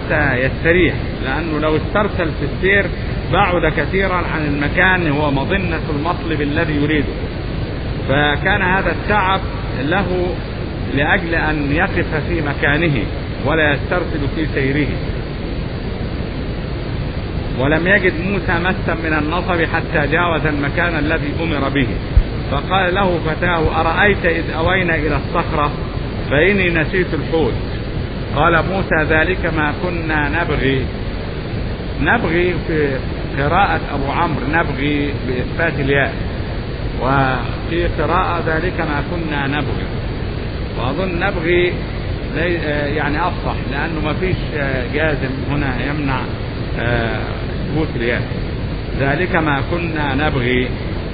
حتى يستريح لأنه لو استرسل في السير بعد كثيرا عن المكان هو مظنة المطلب الذي يريده فكان هذا التعب له لأجل أن يقف في مكانه ولا يسترسل في سيره ولم يجد موسى مسا من النصب حتى جاوز المكان الذي أمر به فقال له فتاه أرأيت إذ أوينا إلى الصخرة فإني نسيت الحوت قال موسى ذلك ما كنا نبغي نبغي في قراءة أبو عمرو نبغي بإثبات الياء وفي قراءة ذلك ما كنا نبغي وأظن نبغي يعني أفصح لأنه ما فيش جازم هنا يمنع ثبوت الياء ذلك ما كنا نبغي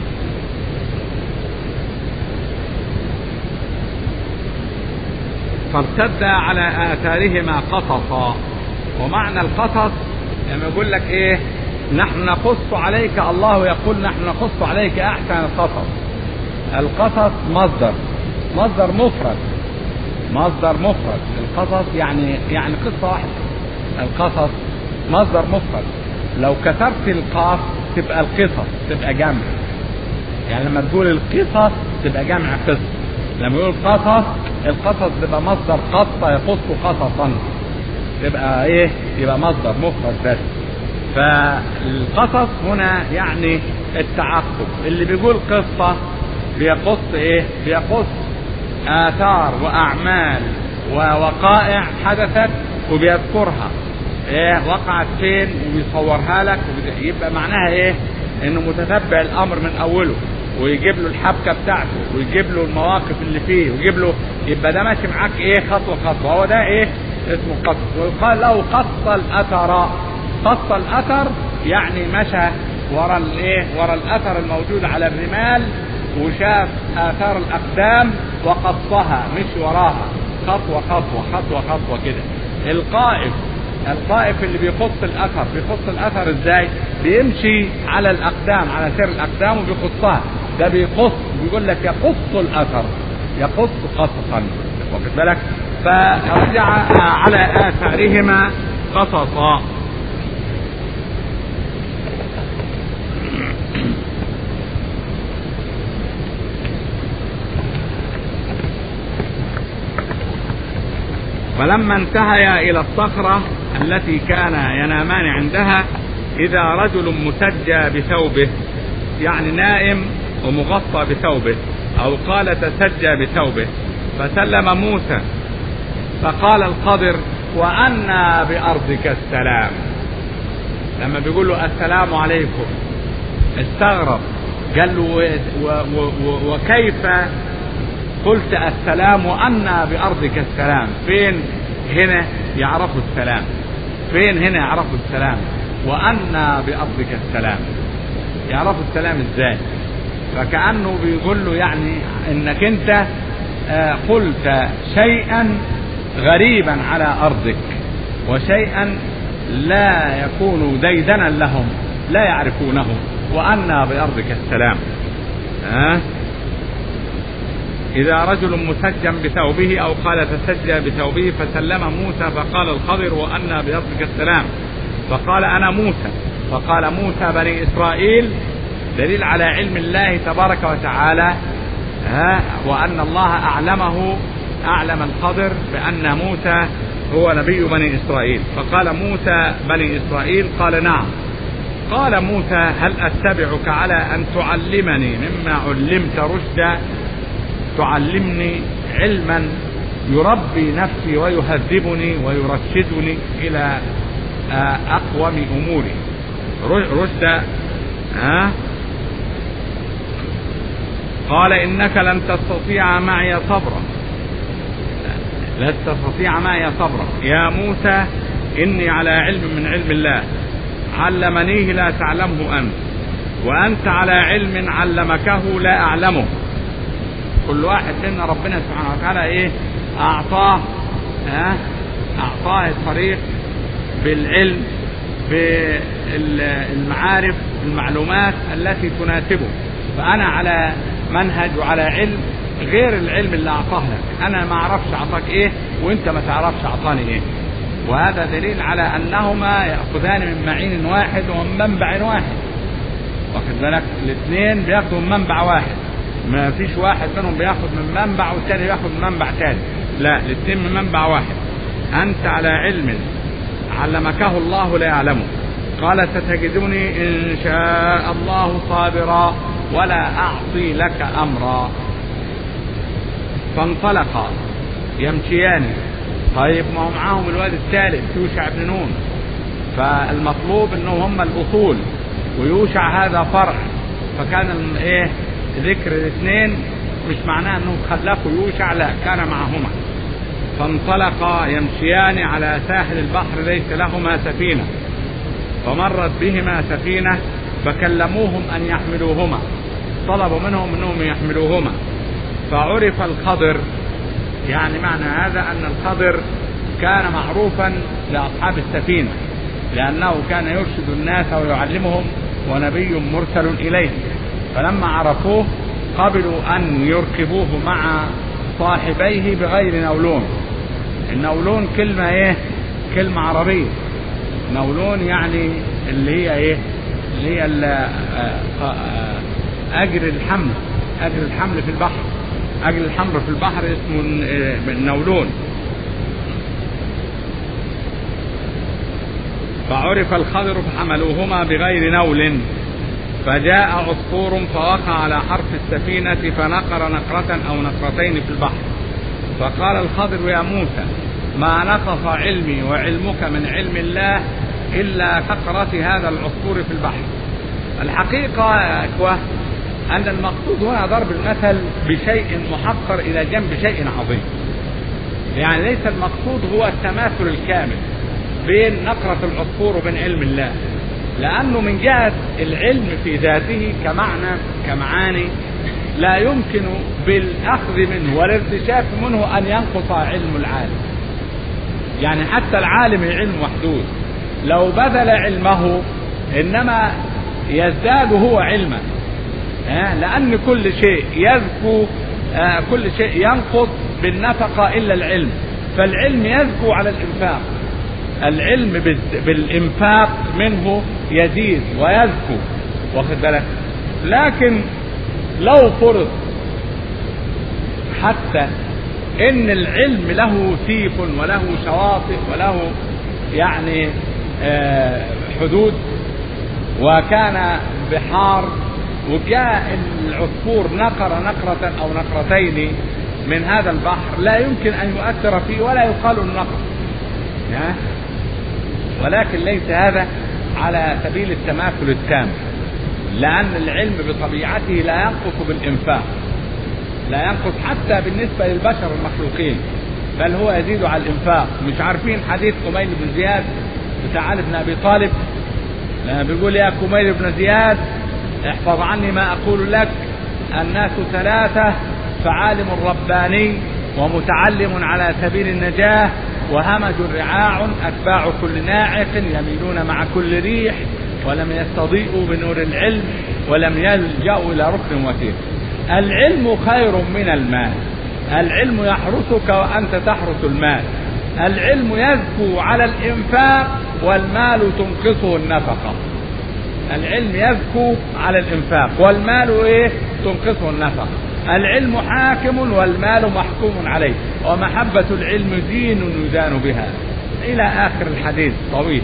فارتدا على آثارهما قصصا ومعنى القصص لما يقول لك ايه نحن نقص عليك الله يقول نحن نقص عليك احسن القصص القصص مصدر مصدر مفرد مصدر مفرد القصص يعني يعني قصه واحده القصص مصدر مفرد لو كسرت القاف تبقى القصص تبقى جمع يعني لما تقول القصص تبقى جمع قصص لما يقول قصص القصص تبقى مصدر قص يقص قصصا تبقى ايه يبقى مصدر مفرد بس فالقصص هنا يعني التعقب اللي بيقول قصة بيقص ايه بيقص آثار وأعمال ووقائع حدثت وبيذكرها ايه وقعت فين وبيصورها لك يبقى معناها ايه انه متتبع الامر من اوله ويجيب له الحبكه بتاعته ويجيب له المواقف اللي فيه ويجيب له يبقى ده ماشي معاك ايه خطوه خطوه هو ده ايه اسمه قص ويقال له قص الاثر قص الاثر يعني مشى ورا الايه ورا الاثر الموجود على الرمال وشاف اثار الاقدام وقصها مش وراها خطوه خطوه خطوه خطوه كده القائف القائف اللي بيقص الاثر بيقص الاثر ازاي بيمشي على الاقدام على سير الاقدام وبيقصها ده بيقص بيقول لك يقص الاثر يقص قصصا واخد بالك فرجع على اثارهما قصصا فلما انتهيا الى الصخرة التي كان ينامان عندها اذا رجل مسجى بثوبه يعني نائم ومغطى بثوبه او قال تسجى بثوبه فسلم موسى فقال الخضر وأنا بأرضك السلام لما بيقول له السلام عليكم استغرب قال له و و و وكيف قلت السلام وأنا بأرضك السلام فين هنا يعرفوا السلام فين هنا يعرفوا السلام وأنا بأرضك السلام يعرفوا السلام ازاي فكأنه بيقول له يعني انك انت قلت شيئا غريبا على ارضك وشيئا لا يكون ديدنا لهم لا يعرفونه وأنا بأرضك السلام ها إذا رجل مسجى بثوبه أو قال تسجى بثوبه فسلم موسى فقال الخضر وأنا بأرضك السلام فقال أنا موسى فقال موسى بني إسرائيل دليل على علم الله تبارك وتعالى ها وأن الله أعلمه أعلم الخضر بأن موسى هو نبي بني إسرائيل فقال موسى بني إسرائيل قال نعم قال موسى هل أتبعك على أن تعلمني مما علمت رشدا تعلمني علما يربي نفسي ويهذبني ويرشدني إلى أقوم أموري رشدا ها قال إنك لن تستطيع معي صبرا لن تستطيع معي صبرا يا موسى إني على علم من علم الله علمنيه لا تعلمه أنت وأنت على علم علمكه لا أعلمه كل واحد منا ربنا سبحانه وتعالى إيه أعطاه ها أعطاه الطريق بالعلم بالمعارف المعلومات التي تناسبه فأنا على منهج وعلى علم غير العلم اللي أعطاه لك أنا ما أعرفش أعطاك إيه وأنت ما تعرفش أعطاني إيه وهذا دليل على أنهما يأخذان من معين واحد ومن منبع واحد واخد بالك الاثنين بياخدوا من منبع واحد ما فيش واحد منهم بياخد من منبع والتاني بياخد من منبع تاني لا الاثنين من منبع واحد أنت على علم علمكه الله لا يعلمه قال ستجدني إن شاء الله صابرا ولا أعصي لك أمرا فانطلقا يمشيان طيب ما هو معاهم الواد الثالث يوشع بن نون فالمطلوب انهم هم الاصول ويوشع هذا فرع فكان ايه ذكر الاثنين مش معناه انهم خلفوا يوشع لا كان معهما فانطلقا يمشيان على ساحل البحر ليس لهما سفينه فمرت بهما سفينه فكلموهم ان يحملوهما طلبوا منهم انهم يحملوهما فعرف الخضر يعني معنى هذا ان الخضر كان معروفا لاصحاب السفينه لانه كان يرشد الناس ويعلمهم ونبي مرسل اليهم فلما عرفوه قبلوا ان يركبوه مع صاحبيه بغير نولون النولون كلمه ايه كلمه عربيه نولون يعني اللي هي ايه اللي هي اجر الحمل اجر الحمل في البحر اجر الحمل في البحر اسمه النولون فعرف الخضر فحملوهما بغير نول فجاء عصفور فوقع على حرف السفينة فنقر نقرة أو نقرتين في البحر فقال الخضر يا موسى ما نقص علمي وعلمك من علم الله إلا كقرة هذا العصفور في البحر الحقيقة يا إخوة أن المقصود هنا ضرب المثل بشيء محقر إلى جنب شيء عظيم يعني ليس المقصود هو التماثل الكامل بين نقرة العصفور وبين علم الله لأنه من جهة العلم في ذاته كمعنى كمعاني لا يمكن بالأخذ منه والارتشاف منه أن ينقص علم العالم يعني حتى العالم علم محدود لو بذل علمه إنما يزداد هو علما لأن كل شيء يزكو كل شيء ينقص بالنفقة إلا العلم فالعلم يزكو على الإنفاق العلم بالإنفاق منه يزيد ويزكو واخد بالك لكن لو فرض حتى ان العلم له سيف وله شواطئ وله يعني حدود وكان بحار وجاء العصفور نقر نقرة أو نقرتين من هذا البحر لا يمكن أن يؤثر فيه ولا يقال النقر ولكن ليس هذا على سبيل التماثل التام لأن العلم بطبيعته لا ينقص بالإنفاق لا ينقص حتى بالنسبة للبشر المخلوقين بل هو يزيد على الإنفاق مش عارفين حديث كميل بن زياد بتاع علي بن أبي طالب لما بيقول يا كميل بن زياد احفظ عني ما أقول لك الناس ثلاثة فعالم رباني ومتعلم على سبيل النجاة وهمج رعاع أتباع كل ناعق يميلون مع كل ريح ولم يستضيئوا بنور العلم ولم يلجأوا إلى ركن وثيق العلم خير من المال العلم يحرسك وأنت تحرس المال العلم يزكو على الإنفاق والمال تنقصه النفقة العلم يزكو على الإنفاق والمال إيه تنقصه النفقة العلم حاكم والمال محكوم عليه ومحبة العلم دين يدان بها إلى آخر الحديث طويل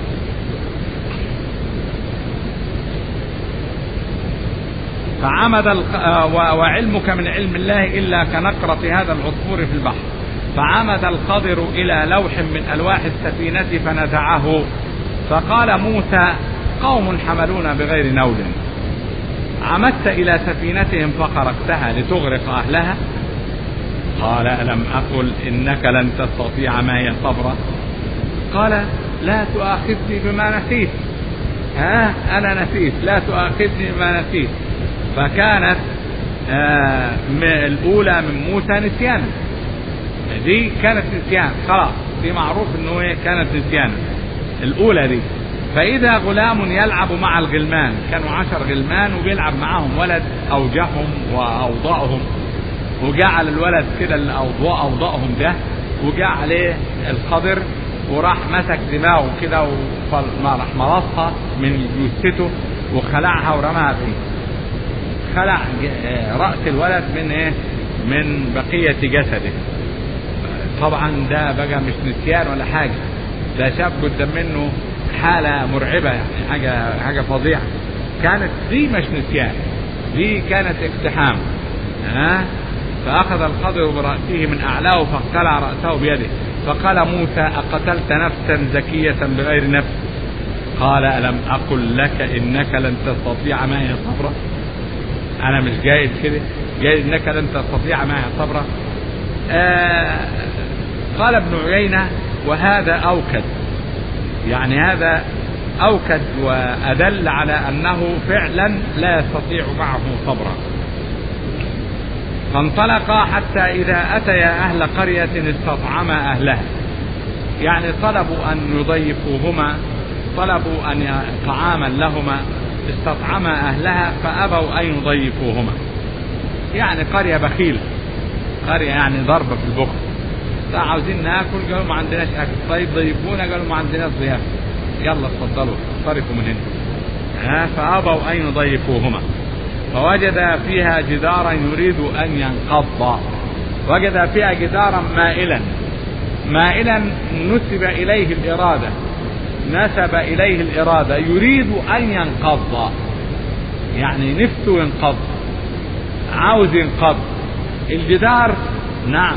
فعمد وعلمك من علم الله إلا كنقرة هذا العصفور في البحر فعمد الخضر إلى لوح من ألواح السفينة فنزعه فقال موسى قوم حملونا بغير نول عمدت إلى سفينتهم فخرقتها لتغرق أهلها قال ألم أقل إنك لن تستطيع معي صبرا قال لا تؤاخذني بما نسيت ها أنا نسيت لا تؤاخذني بما نسيت فكانت آه الأولى من موسى نسيانا دي كانت نسيان خلاص دي معروف انه ايه كانت نسيانا الأولى دي فإذا غلام يلعب مع الغلمان كانوا عشر غلمان وبيلعب معاهم ولد أوجههم وأوضأهم وجعل الولد كده اللي أوضأ أوضأهم ده وجاء عليه الخضر وراح مسك دماغه كده وراح مرصها من جثته وخلعها ورماها فيه خلع رأس الولد من ايه من بقية جسده طبعا ده بقى مش نسيان ولا حاجة ده شاف قدام منه حالة مرعبة يعني حاجة حاجة فظيعة كانت دي مش نسيان دي كانت اقتحام ها فأخذ الخضر برأسه من أعلاه فاقتلع رأسه بيده فقال موسى أقتلت نفسا زكية بغير نفس قال ألم أقل لك إنك لن تستطيع معي صبرا أنا مش جايز كده جايز إنك لن تستطيع معي صبرا آه قال ابن عيينة وهذا أوكد يعني هذا أوكد وأدل على أنه فعلا لا يستطيع معه صبرا فانطلقا حتى إذا أتيا أهل قرية استطعما أهلها يعني طلبوا أن يضيفوهما طلبوا أن طعاما لهما استطعما أهلها فأبوا أن يضيفوهما يعني قرية بخيلة قرية يعني ضربة في البخل عاوزين ناكل قالوا ما عندناش اكل طيب ضيفونا قالوا ما عندناش ضيافه يلا اتفضلوا صرفوا من هنا ها فابوا ان يضيفوهما فوجد فيها جدارا يريد ان ينقض وجد فيها جدارا مائلا مائلا نسب اليه الاراده نسب اليه الاراده يريد ان ينقض يعني نفسه ينقض عاوز ينقض الجدار نعم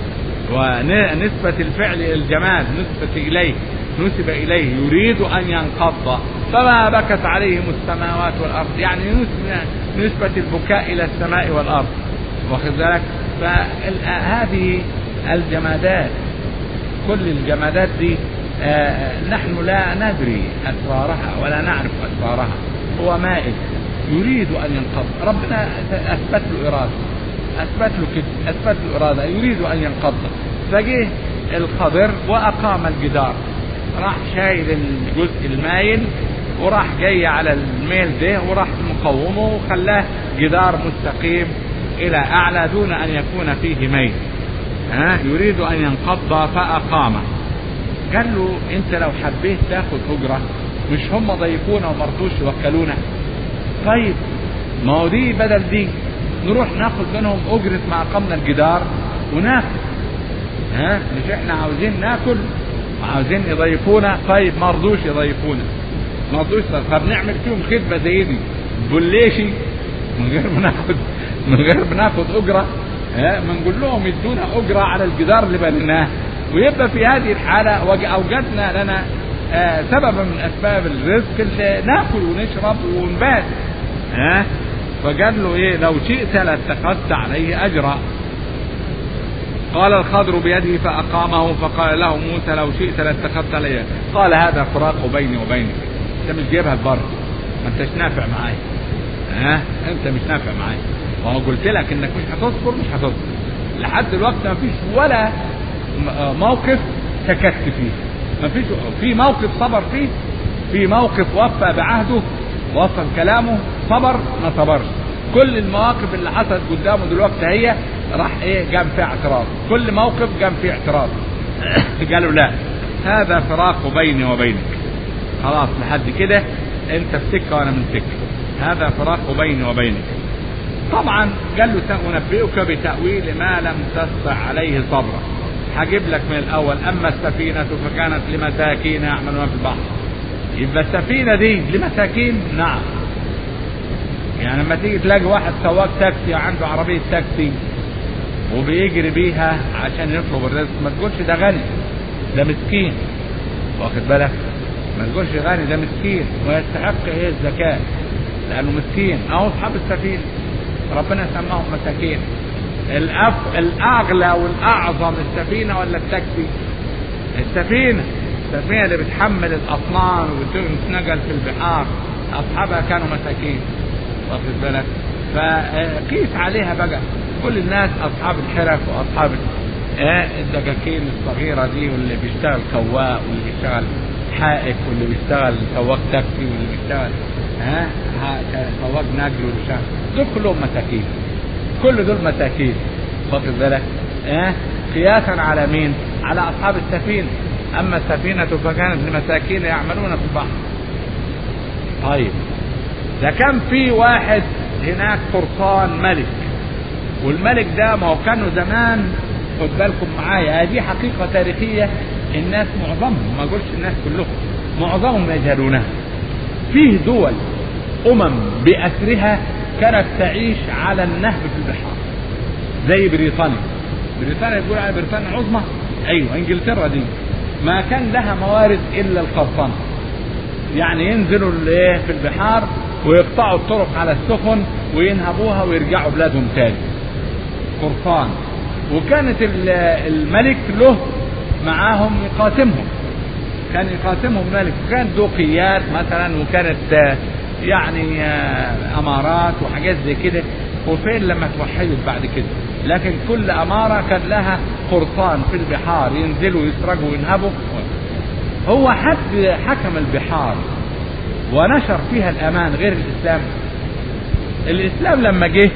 ونسبة الفعل الجماد نسبة إليه نسب إليه يريد أن ينقض فما بكت عليهم السماوات والأرض يعني نسبة البكاء إلى السماء والأرض واخد بالك فهذه الجمادات كل الجمادات دي آه نحن لا ندري أسرارها ولا نعرف أسرارها هو مائل يريد أن ينقض ربنا أثبت له إرادة اثبت له كده اثبت له اراده يريد ان ينقض فجه الخضر واقام الجدار راح شايل الجزء المايل وراح جاي على الميل ده وراح مقومه وخلاه جدار مستقيم الى اعلى دون ان يكون فيه ميل ها يريد ان ينقض فاقامه قال له انت لو حبيت تاخد اجره مش هم ضيفونا ومرضوش يوكلونا طيب ما هو دي بدل دي نروح ناخد منهم اجرة ما اقمنا الجدار وناكل ها مش احنا عاوزين ناكل وعاوزين يضيفونا طيب ما رضوش يضيفونا ما رضوش طب نعمل فيهم خدمه زي دي بليشي من غير ما ناخد من غير ما ناخد اجره ها ما نقول لهم يدونا اجره على الجدار اللي بنيناه ويبقى في هذه الحاله اوجدنا لنا آه سببا من اسباب الرزق اللي ناكل ونشرب ونبات ها فقال له ايه لو شئت لاتخذت عليه اجرا قال الخضر بيده فاقامه فقال له موسى لو شئت لاتخذت عليه قال هذا فراق بيني وبينك انت مش جايبها بره ما انتش نافع معايا ها انت مش نافع معايا وهو قلت لك انك مش هتصبر مش هتصبر لحد دلوقتي ما فيش ولا موقف سكت فيه ما فيش في موقف صبر فيه في موقف وفى بعهده وصل كلامه صبر ما صبرش كل المواقف اللي حصلت قدامه دلوقتي هي راح ايه قام فيها اعتراض كل موقف قام فيه اعتراض قالوا لا هذا فراق بيني وبينك خلاص لحد كده انت في سكه وانا من سكه هذا فراق بيني وبينك طبعا قال له سأنبئك بتأويل ما لم تستطع عليه صبرا هجيب لك من الاول اما السفينه فكانت لمساكين يعملون في البحر يبقى السفينه دي لمساكين نعم يعني لما تيجي تلاقي واحد سواق تاكسي عنده عربيه تاكسي وبيجري بيها عشان يطلب الرزق ما تقولش ده غني ده مسكين واخد بالك ما تقولش غني ده مسكين ويستحق ايه الزكاه لانه مسكين اهو اصحاب السفينه ربنا سماهم مساكين الأف... الاغلى والاعظم السفينه ولا التاكسي السفينه السفينه اللي بتحمل الاطنان وبتنقل في البحار اصحابها كانوا مساكين واخد بالك فقيس عليها بقى كل الناس اصحاب الحرف واصحاب الدكاكين الصغيره دي واللي بيشتغل سواق واللي بيشتغل حائك واللي بيشتغل سواق تاكسي واللي بيشتغل ها سواق نقل واللي بيشتغل دول كلهم مساكين كل دول مساكين واخد بالك ها قياسا على مين؟ على اصحاب السفينه أما السفينة فكانت لمساكين يعملون في البحر طيب ده كان في واحد هناك قرطان ملك والملك ده ما هو كانوا زمان خد بالكم معايا هذه حقيقة تاريخية الناس معظمهم ما اقولش الناس كلهم معظمهم يجهلونها فيه دول أمم بأسرها كانت تعيش على النهب في البحار زي بريطانيا بريطانيا يقول على بريطانيا عظمى ايوه انجلترا دي ما كان لها موارد الا القرطنه يعني ينزلوا الايه في البحار ويقطعوا الطرق على السفن وينهبوها ويرجعوا بلادهم تاني قرطان وكانت الملك له معاهم يقاسمهم كان يقاسمهم الملك كان دوقيات مثلا وكانت يعني امارات وحاجات زي كده وفين لما توحدت بعد كده لكن كل اماره كان لها قرطان في البحار ينزلوا يسرقوا وينهبوا هو حد حكم البحار ونشر فيها الامان غير الاسلام الاسلام لما جه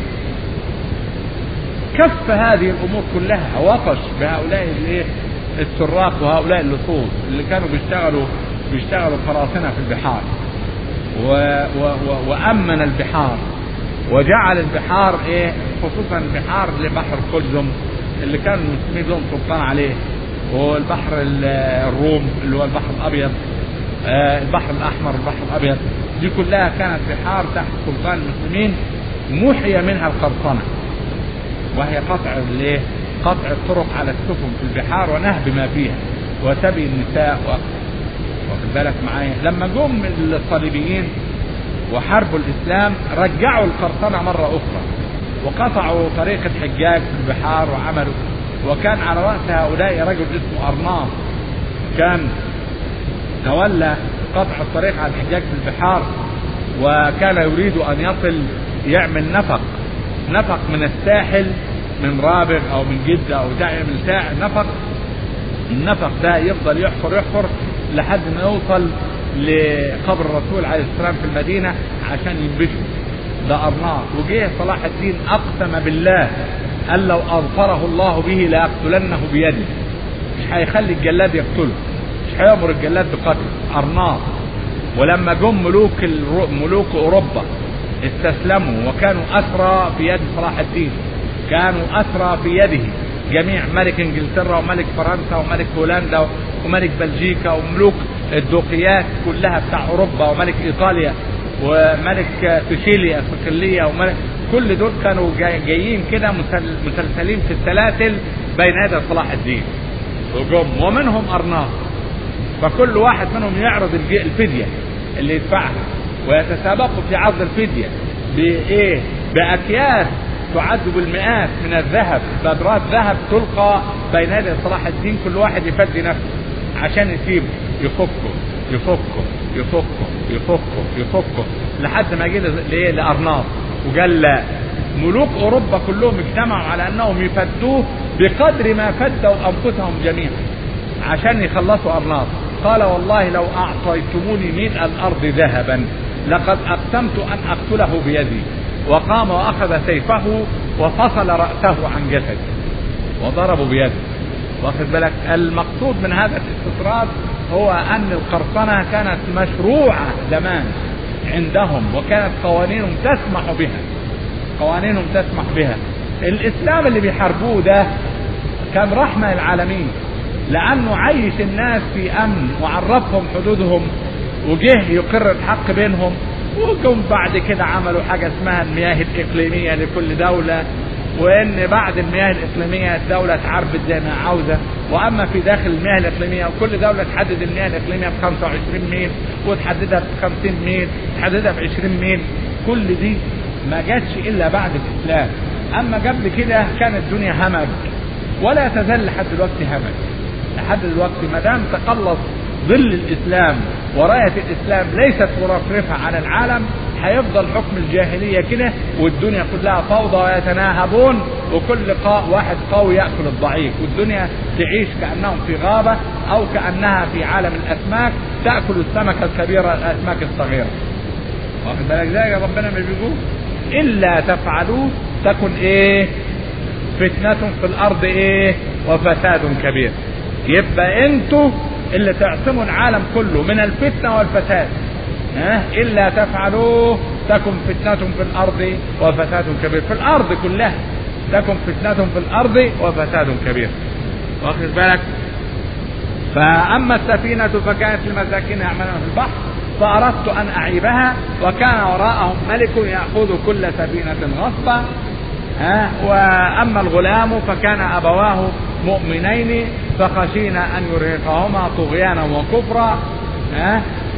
كف هذه الامور كلها وطش بهؤلاء الايه السراق وهؤلاء اللصوص اللي كانوا بيشتغلوا بيشتغلوا قراصنه في البحار و و و وامن البحار وجعل البحار ايه خصوصا البحار لبحر قلزم اللي كان المسلمين لهم سلطان عليه والبحر الروم اللي هو البحر الابيض آه البحر الاحمر البحر الابيض دي كلها كانت بحار تحت سلطان المسلمين محي منها القرصنه وهي قطع الايه قطع الطرق على السفن في البحار ونهب ما فيها وسبي النساء و... واخد بالك معايا لما جم الصليبيين وحاربوا الاسلام رجعوا القرصنه مره اخرى وقطعوا طريق الحجاج في البحار وعملوا وكان على راس هؤلاء رجل اسمه ارناط كان تولى قطع الطريق على الحجاج في البحار وكان يريد ان يصل يعمل نفق نفق من الساحل من رابغ او من جده او يعمل ساعة نفق النفق ده يفضل يحفر يحفر لحد ما يوصل لقبر الرسول عليه السلام في المدينه عشان ينبشه ده ارناط وجه صلاح الدين اقسم بالله قال لو اظفره الله به لاقتلنه بيده مش هيخلي الجلاد يقتله مش هيامر الجلاد بقتله ارناط ولما جم ملوك الرو... ملوك اوروبا استسلموا وكانوا اسرى في يد صلاح الدين كانوا اسرى في يده جميع ملك انجلترا وملك فرنسا وملك هولندا وملك بلجيكا وملوك الدوقيات كلها بتاع اوروبا وملك ايطاليا وملك سيشيليا صقلية وملك كل دول كانوا جايين كده مسلسلين في السلاسل بين يدي صلاح الدين وجم ومنهم ارناط فكل واحد منهم يعرض الفدية اللي يدفعها ويتسابقوا في عرض الفدية بايه باكياس تعد بالمئات من الذهب بدرات ذهب تلقى بين يدي صلاح الدين كل واحد يفدي نفسه عشان يسيبه يفكه يفكه يفكه يفكه يفكه لحد ما جه لايه لارناط وقال لا ملوك اوروبا كلهم اجتمعوا على انهم يفدوه بقدر ما فدوا انفسهم جميعا عشان يخلصوا ارناط قال والله لو اعطيتموني ملء الارض ذهبا لقد اقسمت ان اقتله بيدي وقام واخذ سيفه وفصل راسه عن جسده وضربه بيده واخد بالك المقصود من هذا الاستطراد هو ان القرصنه كانت مشروعه زمان عندهم وكانت قوانينهم تسمح بها قوانينهم تسمح بها الاسلام اللي بيحاربوه ده كان رحمه للعالمين لانه عيش الناس في امن وعرفهم حدودهم وجه يقر الحق بينهم وجم بعد كده عملوا حاجه اسمها المياه الاقليميه لكل دوله وان بعد المياه الاقليميه الدوله اتعربت زي ما عاوزه واما في داخل المياه الاقليميه وكل دوله تحدد المياه الاقليميه ب 25 ميل وتحددها ب 50 ميل تحددها ب 20 ميل كل دي ما جاتش الا بعد الاسلام اما قبل كده كانت الدنيا همج ولا تزال لحد دلوقتي همج لحد دلوقتي ما دام تقلص ظل الاسلام ورايه الاسلام ليست مرفرفه على العالم هيفضل حكم الجاهليه كده والدنيا كلها فوضى ويتناهبون وكل قا واحد قوي ياكل الضعيف والدنيا تعيش كانهم في غابه او كانها في عالم الاسماك تاكل السمكه الكبيره الاسماك الصغيره. واخد بالك ازاي ربنا ما بيقول الا تفعلوه تكن ايه؟ فتنه في الارض ايه؟ وفساد كبير. يبقى انتوا اللي تعصموا العالم كله من الفتنة والفساد ها إلا تفعلوه تكن فتنة في الأرض وفساد كبير في الأرض كلها تكن فتنة في الأرض وفساد كبير واخد بالك فأما السفينة فكانت للمساكين يعملون في البحر فأردت أن أعيبها وكان وراءهم ملك يأخذ كل سفينة غصبا ها وأما الغلام فكان أبواه مؤمنين فخشينا أن يرهقهما طغيانا وكفرا ها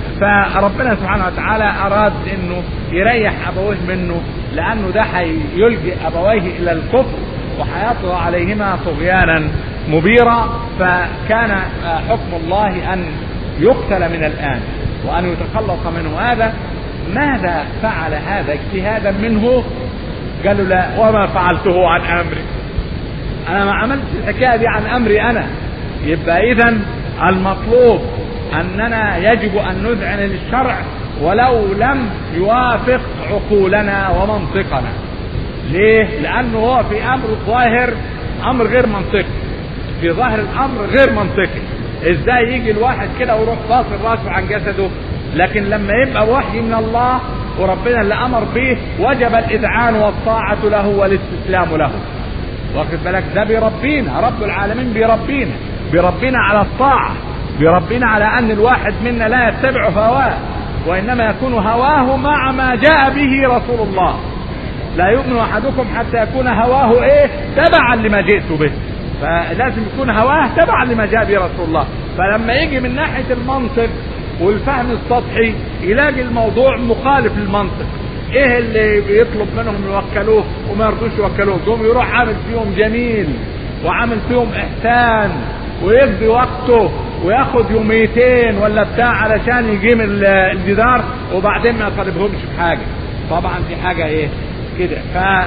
فربنا سبحانه وتعالى أراد أنه يريح أبويه منه لأنه ده هيلجئ أبويه إلى الكفر وحيطغى عليهما طغيانا مبيرا فكان حكم الله أن يقتل من الآن وأن يتخلص منه هذا ماذا فعل هذا اجتهادا منه قالوا لا وما فعلته عن أمري أنا ما عملت الحكاية دي عن أمري أنا يبقى إذا المطلوب أننا يجب أن نذعن للشرع ولو لم يوافق عقولنا ومنطقنا ليه؟ لأنه هو في أمر ظاهر أمر غير منطقي في ظاهر الأمر غير منطقي ازاي يجي الواحد كده ويروح فاصل راسه عن جسده لكن لما يبقى وحي من الله وربنا اللي امر به وجب الاذعان والطاعه له والاستسلام له واخد بالك ده بيربينا رب العالمين بيربينا بيربينا على الطاعه بيربينا على ان الواحد منا لا يتبع هواه وانما يكون هواه مع ما جاء به رسول الله لا يؤمن احدكم حتى يكون هواه ايه تبعا لما جئت به فلازم يكون هواه تبعا لما جاء به رسول الله فلما يجي من ناحيه المنطق والفهم السطحي يلاقي الموضوع مخالف للمنطق ايه اللي بيطلب منهم يوكلوه وما يرضوش يوكلوه يقوم يروح عامل فيهم جميل وعامل فيهم احسان ويقضي وقته وياخد يوميتين ولا بتاع علشان يقيم الجدار وبعدين ما يطالبهمش بحاجه طبعا دي حاجه ايه كده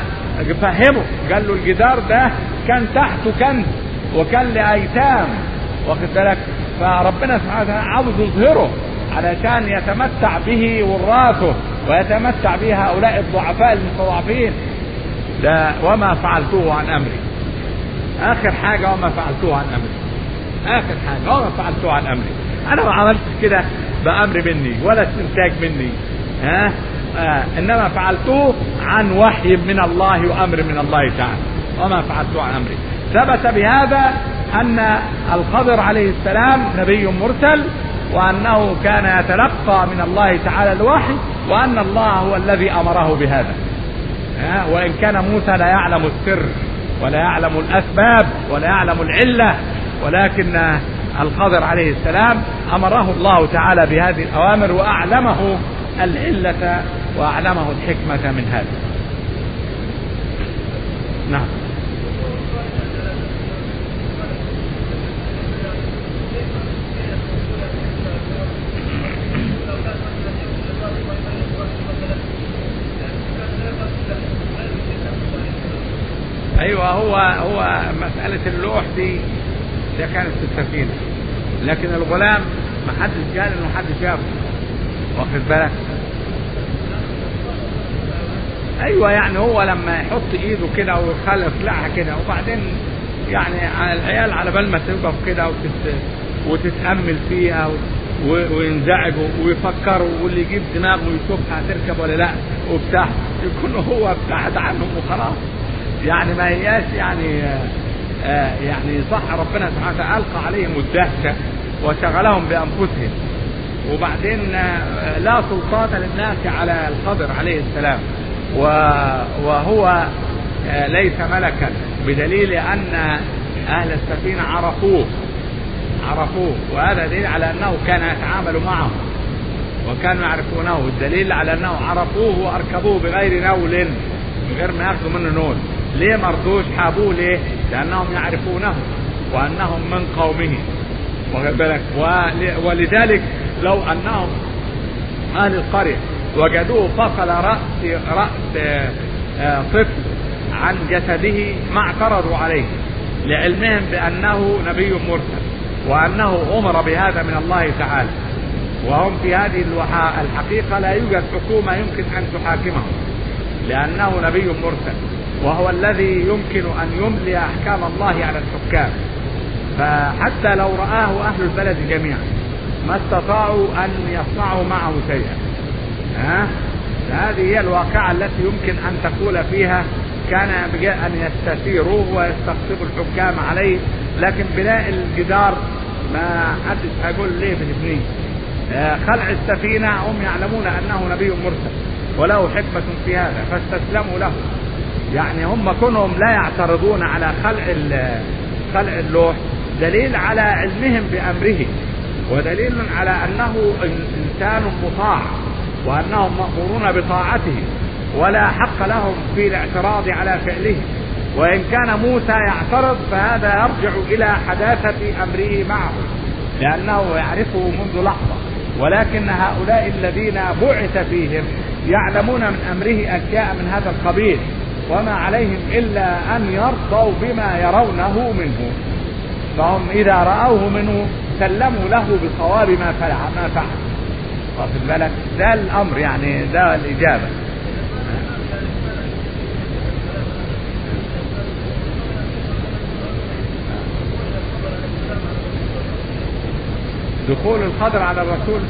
ففهمه قال له الجدار ده كان تحته كنز وكان لايتام واخد بالك فربنا سبحانه وتعالى عاوز يظهره علشان يتمتع به وراثه ويتمتع به هؤلاء الضعفاء المستضعفين ده وما فعلته عن امري اخر حاجه وما فعلته عن امري اخر حاجه وما فعلته عن امري انا ما عملتش كده بامر مني ولا استنتاج مني ها آه انما فعلته عن وحي من الله وامر من الله تعالى وما فعلته عن امري ثبت بهذا ان الخضر عليه السلام نبي مرسل وانه كان يتلقى من الله تعالى الوحي وان الله هو الذي امره بهذا آه وان كان موسى لا يعلم السر ولا يعلم الاسباب ولا يعلم العله ولكن الخضر عليه السلام امره الله تعالى بهذه الاوامر واعلمه العله واعلمه الحكمه من هذا نعم ايوه هو هو مساله اللوح دي ده كانت في السفينه لكن الغلام ما حدش قال انه حد شافه واخد بالك ايوه يعني هو لما يحط ايده كده ويخلي يطلعها كده وبعدين يعني على العيال على بال ما تقف كده وتت... وتتامل فيها و... وينزعجوا ويفكروا واللي يجيب دماغه ويشوفها تركب ولا لا وبتاع يكون هو ابتعد عنهم وخلاص يعني ما هياش يعني آه يعني صح ربنا سبحانه وتعالى القى عليهم الدهشه وشغلهم بانفسهم وبعدين آه لا سلطان للناس على الخضر عليه السلام وهو آه ليس ملكا بدليل ان اهل السفينه عرفوه عرفوه وهذا دليل على انه كان يتعامل معهم وكانوا يعرفونه الدليل على انه عرفوه واركبوه بغير نول من غير ما ياخذوا منه نول ليه ما رضوش حابوه ليه؟ لانهم يعرفونه وانهم من قومه واخد بالك ولذلك لو انهم اهل القريه وجدوه فصل راس راس طفل عن جسده ما اعترضوا عليه لعلمهم بانه نبي مرسل وانه امر بهذا من الله تعالى وهم في هذه الحقيقه لا يوجد حكومه يمكن ان تحاكمهم لانه نبي مرسل وهو الذي يمكن ان يملي احكام الله على الحكام فحتى لو رآه أهل البلد جميعا ما استطاعوا أن يصنعوا معه شيئا ها هذه هي الواقعة التي يمكن أن تقول فيها كان ينبغي أن يستثيروا ويستقطبوا الحكام عليه لكن بناء الجدار ما حدش هيقول ليه بنبنيه خلع السفينة هم يعلمون أنه نبي مرسل وله حكمة في هذا فاستسلموا له يعني هم كونهم لا يعترضون على خلع خلع اللوح دليل على علمهم بأمره ودليل على أنه إنسان مطاع وأنهم مأمورون بطاعته ولا حق لهم في الاعتراض على فعله وإن كان موسى يعترض فهذا يرجع إلى حداثة أمره معه لأنه يعرفه منذ لحظة ولكن هؤلاء الذين بعث فيهم يعلمون من أمره أشياء من هذا القبيل وما عليهم إلا أن يرضوا بما يرونه منه فهم إذا رأوه منه سلموا له بصواب ما فعل ما فعل واخد بالك ده الأمر يعني ده الإجابة دخول القدر على الرسول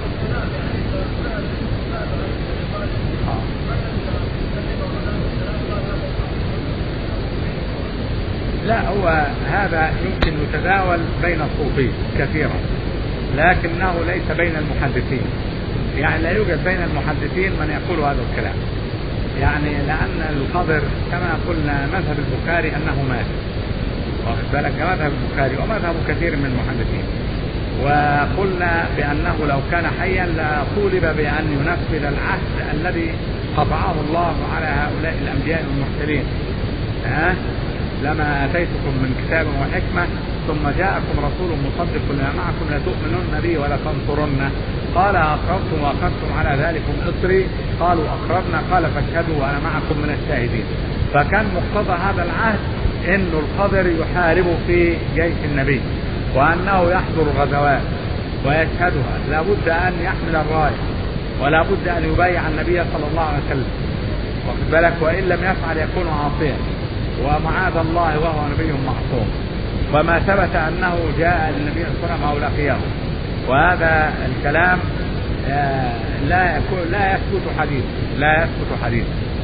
لا هو هذا يمكن يتداول بين الصوفية كثيرا لكنه ليس بين المحدثين يعني لا يوجد بين المحدثين من يقول هذا الكلام يعني لأن الخضر كما قلنا مذهب البخاري أنه مات واخد بالك مذهب البخاري ومذهب كثير من المحدثين وقلنا بأنه لو كان حيا لطولب بأن ينفذ العهد الذي قطعه الله على هؤلاء الأنبياء والمرسلين ها لما أتيتكم من كتاب وحكمة ثم جاءكم رسول مصدق لما معكم لتؤمنن به ولتنصرنه قال أقررتم وأخذتم على ذلكم إصري قالوا أقررنا قال فاشهدوا وأنا معكم من الشاهدين فكان مقتضى هذا العهد أن الخضر يحارب في جيش النبي وأنه يحضر غزوات ويشهدها لابد أن يحمل الراية ولا بد أن يبايع النبي صلى الله عليه وسلم واخد بالك وإن لم يفعل يكون عاصيا ومعاذ الله وهو نبي معصوم وما ثبت أنه جاء للنبي صلى الله عليه وسلم أو لقيه وهذا الكلام لا يكون لا يثبت حديث لا يثبت حديث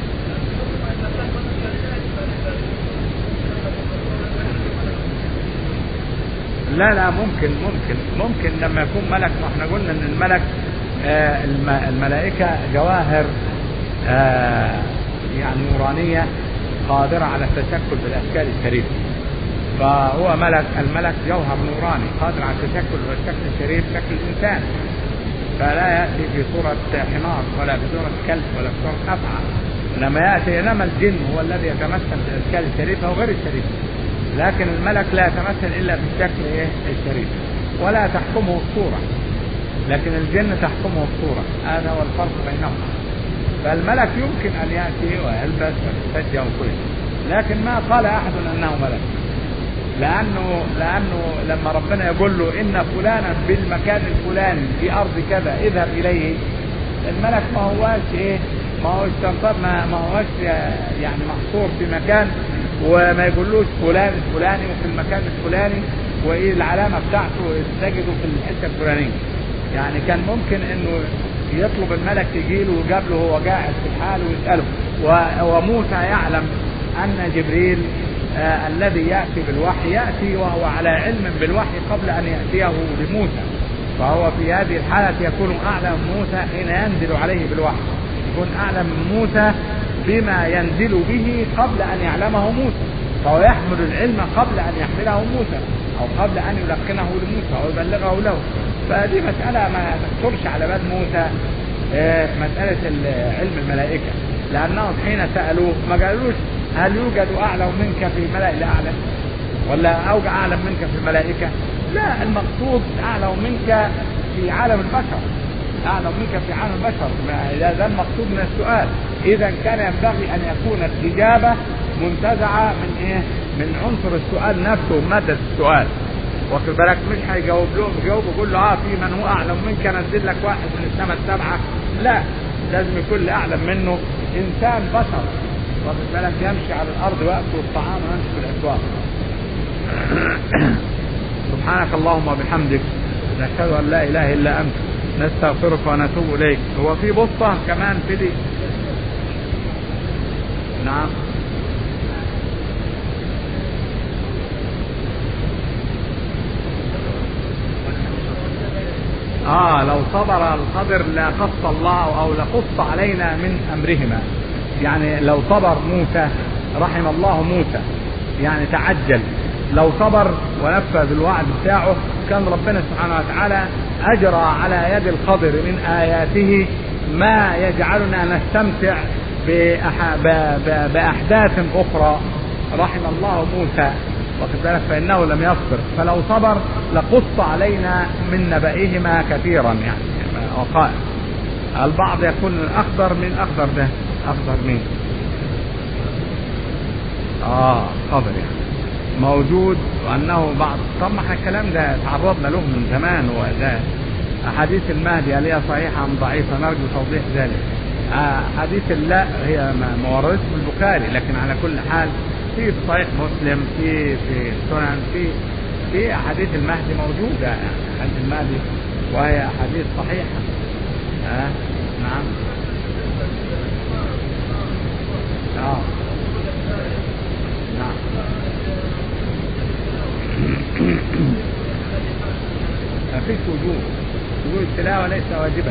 لا لا ممكن ممكن ممكن لما يكون ملك ما احنا قلنا ان الملك آه الملائكة جواهر آه يعني نورانية قادرة على التشكل بالأشكال الشريفة فهو ملك الملك جوهر نوراني قادر على التشكل بالشكل الشريف شكل الإنسان فلا يأتي في صورة حمار ولا في صورة كلب ولا في صورة أفعى لما يأتي إنما الجن هو الذي يتمثل بالأشكال الشريفة وغير الشريفة لكن الملك لا يتمثل إلا بالشكل إيه الشريف ولا تحكمه الصورة لكن الجن تحكمه الصورة هذا هو الفرق بينهما فالملك يمكن أن يأتي ويلبس ويتسجى وكل لكن ما قال أحد أنه ملك لأنه لأنه لما ربنا يقول له إن فلانا بالمكان الفلاني في أرض كذا اذهب إليه الملك ما هواش إيه ما هوش ما, ما هوش يعني محصور في مكان وما يقولوش فلان الفلاني وفي المكان الفلاني وايه العلامه بتاعته تجده في الحته الفلانيه يعني كان ممكن انه يطلب الملك يجي له وجاب له هو قاعد في الحال ويساله وموسى يعلم ان جبريل آه الذي ياتي بالوحي ياتي وهو على علم بالوحي قبل ان ياتيه لموسى فهو في هذه الحاله يكون اعلم من موسى حين ينزل عليه بالوحي يكون اعلم من موسى بما ينزل به قبل أن يعلمه موسى فهو يحمل العلم قبل أن يحمله موسى أو قبل أن يلقنه لموسى أو يبلغه له فهذه مسألة ما تخطرش على بال موسى مسألة علم الملائكة لأنهم حين سألوه ما قالوش هل يوجد أعلم منك في الملأ الأعلى ولا أوجع أعلم منك في الملائكة لا المقصود أعلم منك في عالم البشر أعلم منك في عالم البشر ده المقصود من السؤال إذا كان ينبغي أن يكون الإجابة منتزعة من إيه؟ من عنصر السؤال نفسه مادة السؤال واخد بالك مش هيجاوب له يجاوب يقول له اه في من هو اعلم منك انزل لك واحد من السماء السبعه لا لازم يكون اللي اعلم منه انسان بشر واخد بالك يمشي على الارض وياكل الطعام ويمشي في الاسواق سبحانك اللهم وبحمدك نشهد ان لا اله الا انت نستغفرك ونتوب اليك هو في بسطه كمان في دي نعم اه لو صبر القدر لقص الله او لقص علينا من امرهما يعني لو صبر موسى رحم الله موسى يعني تعجل لو صبر ونفذ الوعد بتاعه كان ربنا سبحانه وتعالى اجرى على يد الخضر من اياته ما يجعلنا نستمتع بأح... ب... ب... باحداث اخرى رحم الله موسى واخد بالك فانه لم يصبر فلو صبر لقص علينا من نبئهما كثيرا يعني وقائع البعض يكون اخضر من اخضر ده اخضر مين اه خضر يعني موجود وانه بعض طبعا الكلام ده تعرضنا له من زمان وده احاديث المهدي هل هي صحيحه ام ضعيفه نرجو توضيح ذلك احاديث لا هي ما وردتش في البخاري لكن على كل حال في صحيح مسلم في في السنن في في احاديث المهدي موجوده يعني احاديث المهدي وهي احاديث صحيحه آه نعم اه نعم ما فيش وجوب وجوب التلاوة ليس واجبا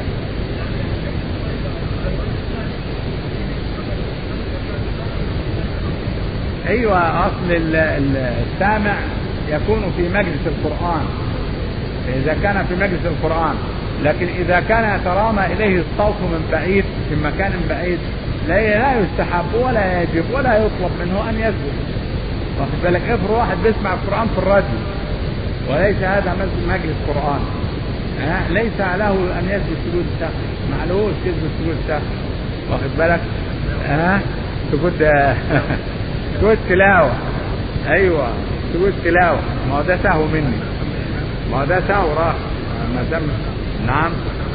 ايوه اصل السامع يكون في مجلس القرآن اذا كان في مجلس القرآن لكن اذا كان يترامى اليه الصوت من بعيد في مكان بعيد لا لا يستحب ولا يجب ولا يطلب منه ان يسجد واخد بالك افرض واحد بيسمع القرآن في الراديو وليس هذا مجلس قرآن ها ليس له ان يسجد سجود السهو معلوش يسجد سجود السهو واخد بالك ها سجود سجود تلاوة ايوه سجود تلاوة ما هو ده سهو مني ما هو ده سهو راح ما دام نعم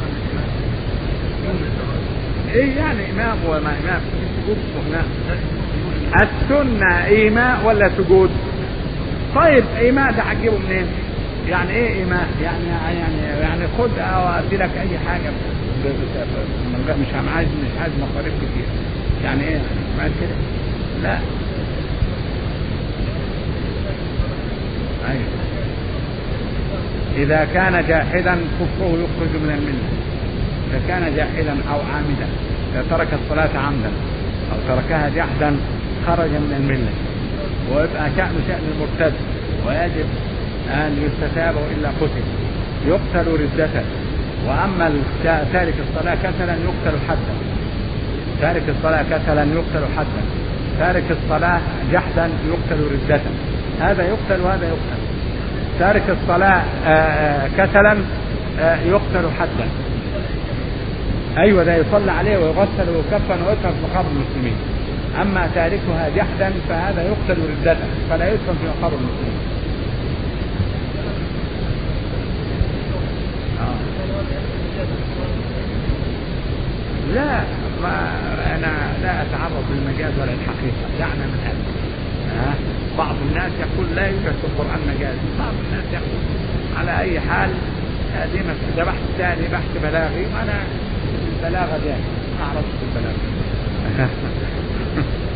ايه يعني امام وما امام سجود وهنا السنة ايماء ولا سجود طيب ايماء ده هتجيبه منين يعني ايه ايماء يعني يعني يعني خد او ادي لك اي حاجه مش عايز مش عايز مصاريف كتير يعني ايه ما كده لا ايوه اذا كان جاحدا كفره يخرج من المله اذا كان جاحدا او عامدا اذا ترك الصلاه عمدا او تركها جحدا خرج من المله ويبقى شأن شأن المرتد ويجب أن يستتاب إلا قتل يقتل ردة وأما تارك الصلاة كسلا يقتل حدا تارك الصلاة كسلا يقتل حدا تارك الصلاة جحدا يقتل ردة هذا يقتل وهذا يقتل تارك الصلاة كسلا يقتل حدا أيوة ده يصلى عليه ويغسل ويكفن ويدفن في مقابر المسلمين أما تاركها جحدا فهذا يقتل ردة فلا يدفن في مقابر المسلمين لا ما انا لا اتعرض للمجاز ولا الحقيقه دعنا من هذا أه؟ بعض الناس يقول لا يوجد في القران مجاز بعض الناس يقول على اي حال هذه ده بحث ثاني بحث بلاغي وانا البلاغه جاهز ما اعرفش البلاغه